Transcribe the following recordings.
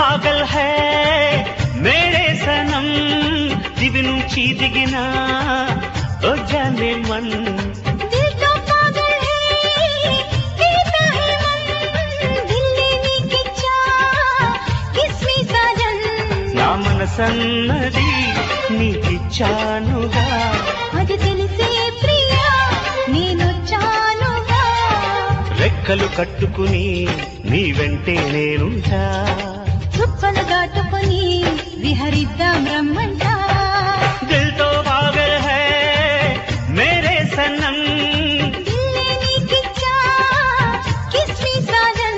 పాగల్ high మేరే సనం దివి నుంచి దిగిన ఓ జానే మన్ दिल तो पागल है कहता है मन दिल लेने की चाह किसमें साजन నా మనసన్నది నీకిచ్చానుగా అది తెలిసే ప్రియా నేనొచ్చానుగా రెక్కలు కట్టుకుని నీ వెంటే నేనుంటా చుప్పలు దాటుకొని విహరిద్దాం రమ్మంట దిల్ తో పాగల్ హై మేరే సనం दिल लेने की चाह किसमें साजन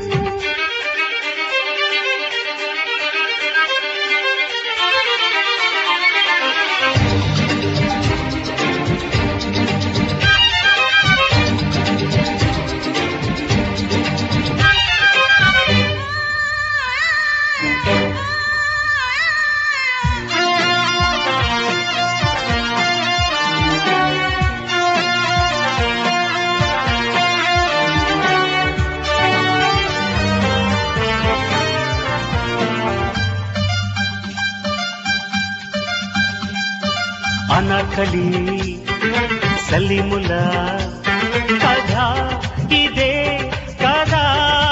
అనకలి సలిముల కథ ఇదే కదా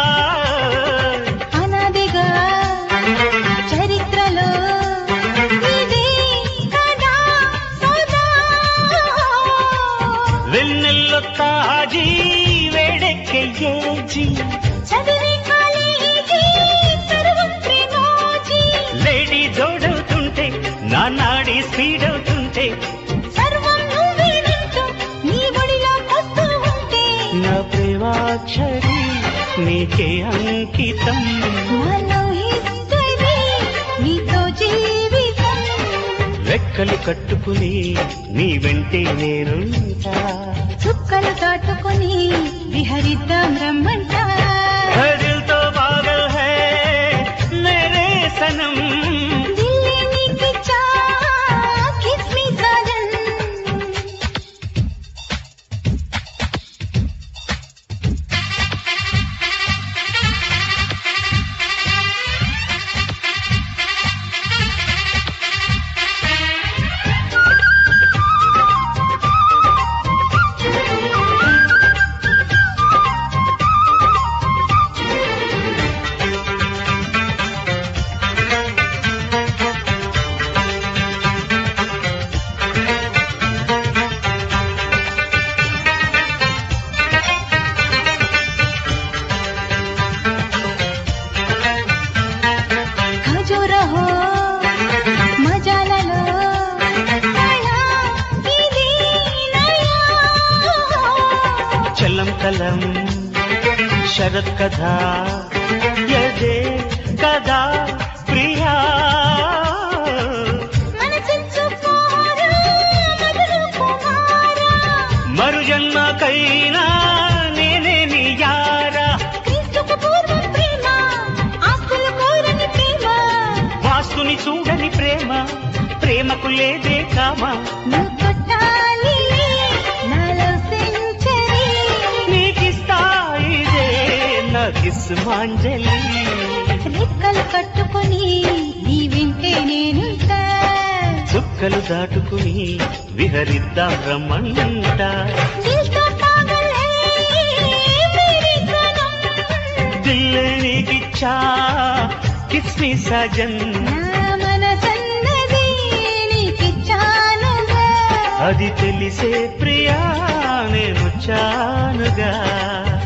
అనాదిగా చరిత్రలో ఇదే కదా సదా వెన్నెల్లో తాజీ వేడెక్కేజీ చదివే కాలేజీ సర్వం ప్రేమోజీ లేడీ జోడవుతుంటే నా నాడి స్పీడ్ అవుతుంటే సర్వం నువ్వేనంటూ నీ ఒడిలో వస్తూ ఉంటే నా ప్రేమాక్షరి నీకే అంకితం నాలో హిస్టరీ నీతో జీవితం రెక్కలు కట్టుకుని నీ వెంటే నేనుంటా చుక్కలు దాటుకొని విహరిద్దాం రమ్మంట दिल तो पागल है मेरे सनम दिल लेने की चाह किसमें साजन ఖజూరహో మజాలలో నయా ఇది నయా చలం కలం శరత్ కథ యదే కదా ప్రియా మనసించు పోరా మధుర కుమారా మరు జన్మకైనా నేనే నీ యారా క్రీస్తుకు పూర్వం ప్రేమ ఆస్తులు కోరని ప్రేమ వాస్తుని చూడని ప్రేమ ప్రేమకు లేదే కామా నువ్వు కొట్టాలి నాలో సెంచరీ నీకిస్తా ఇదే నా కిస్మాంజలి రెక్కలు కట్టుకొని నీ వింటే నేనుంటా చుక్కలు దాటుకుని విహరిద్దాం రమ్మంట దిల్ తో పాగల్ హై మేరీ సనమ్ దిల్లీకిచ్చా కిస్మి సజన్ నా మనసన్నది నీకిచ్చానుగా అది తెలిసే ప్రియా నేను చానుగా